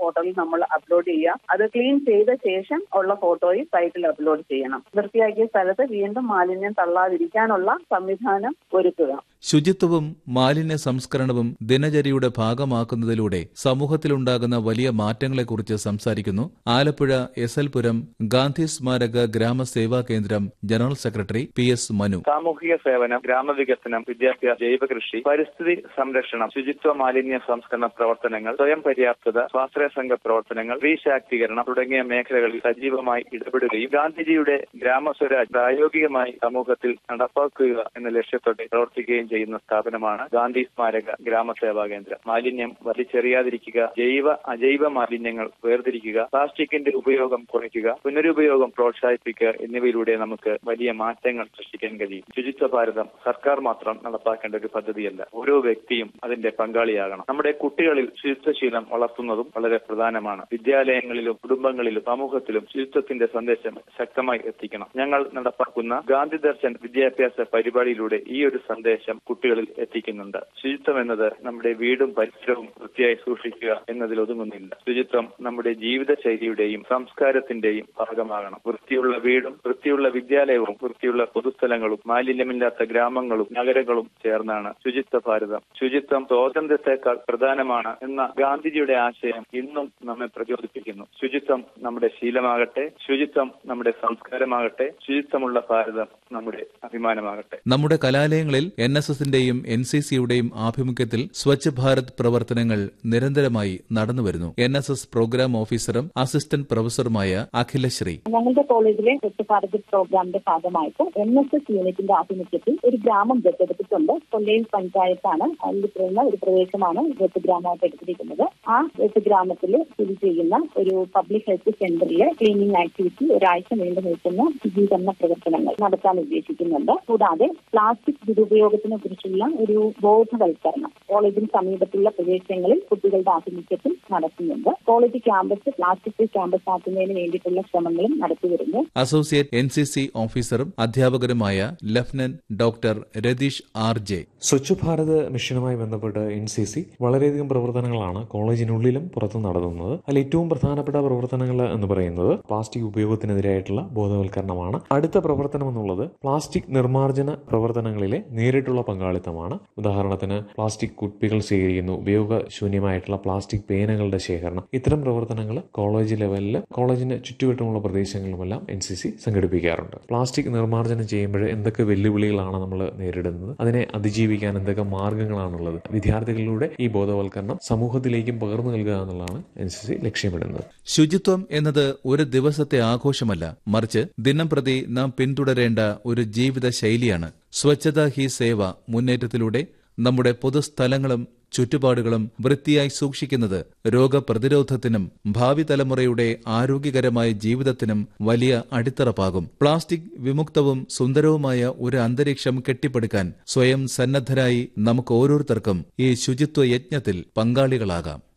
പോർട്ടലിൽ നമ്മൾ അപ്ലോഡ് ചെയ്യുക അത് ക്ലീൻ ചെയ്ത ശേഷം ഉള്ള ഫോട്ടോയും സൈറ്റിൽ അപ്ലോഡ് ചെയ്യണം വൃത്തിയാക്കിയ സ്ഥലത്ത് വീണ്ടും മാലിന്യം തള്ളാതിരിക്കാനുള്ള സംവിധാനം ഒരുക്കുക ശുചിത്വവും മാലിന്യ സംസ്കരണവും ദിനചര്യയുടെ ഭാഗമാക്കുന്നതിലൂടെ സമൂഹത്തിലുണ്ടാകുന്ന വലിയ മാറ്റങ്ങളെക്കുറിച്ച് സംസാരിക്കുന്നു ആലപ്പുഴ എസ് എൽ പുരം ഗാന്ധി സ്മാരക ഗ്രാമസേവാ കേന്ദ്രം general secretary P S Manu സാമൂഹിക സേവനം ഗ്രാമവികസനം വിദ്യാഭ്യാസം ജൈവകൃഷി പരിസ്ഥിതി സംരക്ഷണം ശുചിത്വ മാലിന്യ സംസ്കരണ പ്രവർത്തനങ്ങൾ സ്വയം പര്യാപ്തത സ്വാശ്രയ സംഘ പ്രവർത്തനങ്ങൾ സ്ത്രീ ശാക്തീകരണം തുടങ്ങിയ മേഖലകളിൽ സജീവമായി ഇടപെടുകയും ഗാന്ധിജിയുടെ ഗ്രാമസ്വരാജ് പ്രായോഗികമായി സമൂഹത്തിൽ നടപ്പാക്കുക എന്ന ലക്ഷ്യത്തോടെ പ്രവർത്തിക്കുകയും ചെയ്യുന്ന സ്ഥാപനമാണ് ഗാന്ധി സ്മാരക ഗ്രാമസേവാ കേന്ദ്രം മാലിന്യം വലിച്ചെറിയാതിരിക്കുക ജൈവ അജൈവ മാലിന്യങ്ങൾ വേർതിരിക്കുക പ്ലാസ്റ്റിക്കിന്റെ ഉപയോഗം കുറയ്ക്കുക പുനരുപയോഗം പ്രോത്സാഹിപ്പിക്കുക എന്നിവയിലൂടെ നമുക്ക് വലിയ മാറ്റങ്ങൾ സൃഷ്ടിക്കാൻ കഴിയും ശുചിത്വ ഭാരതം സർക്കാർ മാത്രം നടപ്പാക്കേണ്ട ഒരു പദ്ധതിയല്ല ഓരോ വ്യക്തിയും അതിന്റെ പങ്കാളിയാകണം നമ്മുടെ കുട്ടികളിൽ ശുചിത്വശീലം വളർത്തുന്നതും വളരെ പ്രധാനമാണ് വിദ്യാലയങ്ങളിലും കുടുംബങ്ങളിലും സമൂഹത്തിലും ശുചിത്വത്തിന്റെ സന്ദേശം ശക്തമായി എത്തിക്കണം ഞങ്ങൾ നടപ്പാക്കുന്ന ഗാന്ധി ദർശൻ വിദ്യാഭ്യാസ പരിപാടിയിലൂടെ ഈ ഒരു സന്ദേശം കുട്ടികളിൽ എത്തിക്കുന്നുണ്ട് ശുചിത്വം എന്നത് നമ്മുടെ വീടും പരിസരവും വൃത്തിയായി സൂക്ഷിക്കുക എന്നതിൽ ഒതുങ്ങുന്നില്ല ശുചിത്വം നമ്മുടെ ജീവിതശൈലിയുടെയും സംസ്കാരത്തിന്റെയും ഭാഗമാകണം വൃത്തിയുള്ള വീടും വൃത്തിയുള്ള വിദ്യാലയവും വൃത്തിയുള്ള പൊതുസ്ഥലങ്ങളും മാലിന്യമില്ലാത്ത ഗ്രാമങ്ങളും നഗരങ്ങളും ചേർന്നാണ് ശുചിത്വ ഭാരതം ശുചിത്വം സ്വാതന്ത്ര്യത്തെക്കാൾ പ്രധാനമാണ് എന്ന ഗാന്ധിജിയുടെ ആശയം ഇന്നും നമ്മെ പ്രചോദിപ്പിക്കുന്നു ശുചിത്വം നമ്മുടെ ശീലമാകട്ടെ ശുചിത്വം നമ്മുടെ സംസ്കാരമാകട്ടെ ശുചിത്വമുള്ള ഭാരതം നമ്മുടെ അഭിമാനമാകട്ടെ നമ്മുടെ കലാലയങ്ങളിൽ എൻ എസ് എസിന്റെയും എൻ സി സിയുടെയും ആഭിമുഖ്യത്തിൽ സ്വച്ഛ് ഭാരത് പ്രവർത്തനങ്ങൾ നിരന്തരമായി നടന്നുവരുന്നു എൻ എസ് എസ് പ്രോഗ്രാം ഓഫീസറും അസിസ്റ്റന്റ് പ്രൊഫസറുമായ അഖിലശ്രീ ഞങ്ങളുടെ കോളേജിലെ സ്വച്ഛ ഭാരത് പ്രോഗ്രാമിന്റെ ഭാഗമായിട്ട് എൻ എസ് എസ് യൂണിറ്റിന്റെ ആഭിമുഖ്യത്തിൽ ഒരു ഗ്രാമം ദത്തെടുത്തിട്ടുണ്ട് കൊല്ലയിൽ പഞ്ചായത്താണ് അതിൽ പറയുന്ന ഒരു പ്രദേശമാണ് ദത്ത് ഗ്രാമമായിട്ട് എടുത്തിരിക്കുന്നത് ആ ദത്ത് ഗ്രാമത്തിൽ സ്ഥിതി ചെയ്യുന്ന ഒരു പബ്ലിക് ഹെൽത്ത് സെന്ററിലെ ക്ലീനിങ് ആക്ടിവിറ്റി ഒരാഴ്ച നീണ്ടു നിൽക്കുന്ന ശുചീകരണ പ്രവർത്തനങ്ങൾ നടത്താൻ ഉദ്ദേശിക്കുന്നുണ്ട് കൂടാതെ പ്ലാസ്റ്റിക് ദുരുപയോഗത്തിനെ കുറിച്ചുള്ള ഒരു ബോധവൽക്കരണം കോളേജിന് സമീപത്തുള്ള പ്രദേശങ്ങളിൽ കുട്ടികളുടെ ആഭിമുഖ്യത്തിൽ നടത്തുന്നുണ്ട് college campus plastic free campus ആക്കുന്നതിന് വേണ്ടിയിട്ടുള്ള ശ്രമങ്ങളും നടത്തിവരുന്നു അസോസിയേറ്റ് എൻ സി സി ഓഫീസറും അധ്യാപകരുമായ lieutenant doctor Ratheesh R J Swachh Bharat മിഷനുമായി ബന്ധപ്പെട്ട് എൻ സി സി വളരെയധികം പ്രവർത്തനങ്ങളാണ് കോളേജിനുള്ളിലും പുറത്തും നടത്തുന്നത് അതിൽ ഏറ്റവും പ്രധാനപ്പെട്ട പ്രവർത്തനങ്ങൾ എന്ന് പറയുന്നത് പ്ലാസ്റ്റിക് ഉപയോഗത്തിനെതിരായിട്ടുള്ള ബോധവൽക്കരണമാണ് അടുത്ത പ്രവർത്തനം എന്നുള്ളത് പ്ലാസ്റ്റിക് നിർമ്മാർജ്ജന പ്രവർത്തനങ്ങളിലെ നേരിട്ടുള്ള പങ്കാളിത്തമാണ് ഉദാഹരണത്തിന് പ്ലാസ്റ്റിക് കുപ്പികൾ സ്വീകരിക്കുന്നു ഉപയോഗശൂന്യമായിട്ടുള്ള പ്ലാസ്റ്റിക് പേനകളുടെ ശേഖരണം ഇത്തരം പ്രവർത്തനങ്ങൾ കോളേജ് ലെവലിൽ കോളേജിന് ചുറ്റുവട്ടമുള്ള പ്രദേശങ്ങളിലുമെല്ലാം എൻ സി സി സംഘടിപ്പിക്കാറുണ്ട് പ്ലാസ്റ്റിക് നിർമ്മാർജ്ജനം ചെയ്യുമ്പോൾ എന്തൊക്കെ വെല്ലുവിളികളാണ് നമ്മൾ നേരിടുന്നത് അതിനെ അതിജീവിക്കാൻ എന്തൊക്കെ മാർഗങ്ങളാണുള്ളത് വിദ്യാർത്ഥികളിലൂടെ ഈ ബോധവൽക്കരണം സമൂഹത്തിലേക്കും പകർന്നു നൽകുക എന്നുള്ളതാണ് എൻ സി സി ലക്ഷ്യമിടുന്നത് ശുചിത്വം എന്നത് ഒരു ദിവസത്തെ ആഘോഷമല്ല മറിച്ച് ദിനം പ്രതി നാം പിന്തുടരേണ്ട ഒരു ജീവിത ശൈലിയാണ് സ്വച്ഛത ഹി സേവ മുന്നേറ്റത്തിലൂടെ നമ്മുടെ പൊതുസ്ഥലങ്ങളും ചുറ്റുപാടുകളും വൃത്തിയായി സൂക്ഷിക്കുന്നത് രോഗപ്രതിരോധത്തിനും ഭാവി തലമുറയുടെ ആരോഗ്യകരമായ ജീവിതത്തിനും വലിയ അടിത്തറപ്പാകും പ്ലാസ്റ്റിക് വിമുക്തവും സുന്ദരവുമായ ഒരു അന്തരീക്ഷം കെട്ടിപ്പടുക്കാൻ സ്വയം സന്നദ്ധരായി നമുക്ക് ഓരോരുത്തർക്കും ഈ ശുചിത്വ യജ്ഞത്തിൽ പങ്കാളികളാകാം